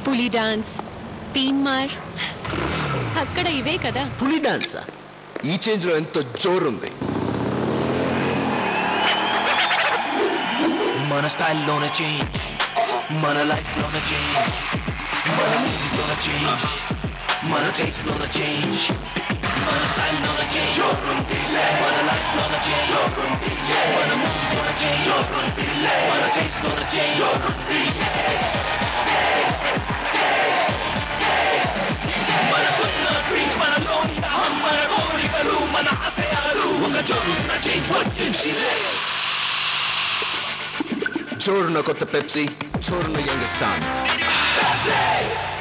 పులి డాన్స్ తీన్ మార్ అక్కడ ఇవే కదా పులి డాన్సా ఈ చేంజ్ లో ఎంతో జోరుంది మన స్టైల్లోనే చేంజ్ మన లైఫ్లోనే చేంజ్ మన మూవీస్లోనే చేంజ్ మన టేస్ట్లోనే చేంజ్ మన స్టైల్లోనే చేంజ్ మన లైఫ్లోనే చేంజ్ మన మూవీస్లోనే చేంజ్ మన టేస్ట్లోనే చేంజ్ మనకున్న డ్రీమ్స్ మనలోని దాహం మన కోరికలు మన ఆశయాలు ఒక జోరున్న చేంజ్ వచ్చింది జోరున కొత్త పెప్సీ జోరున యంగిస్తాన్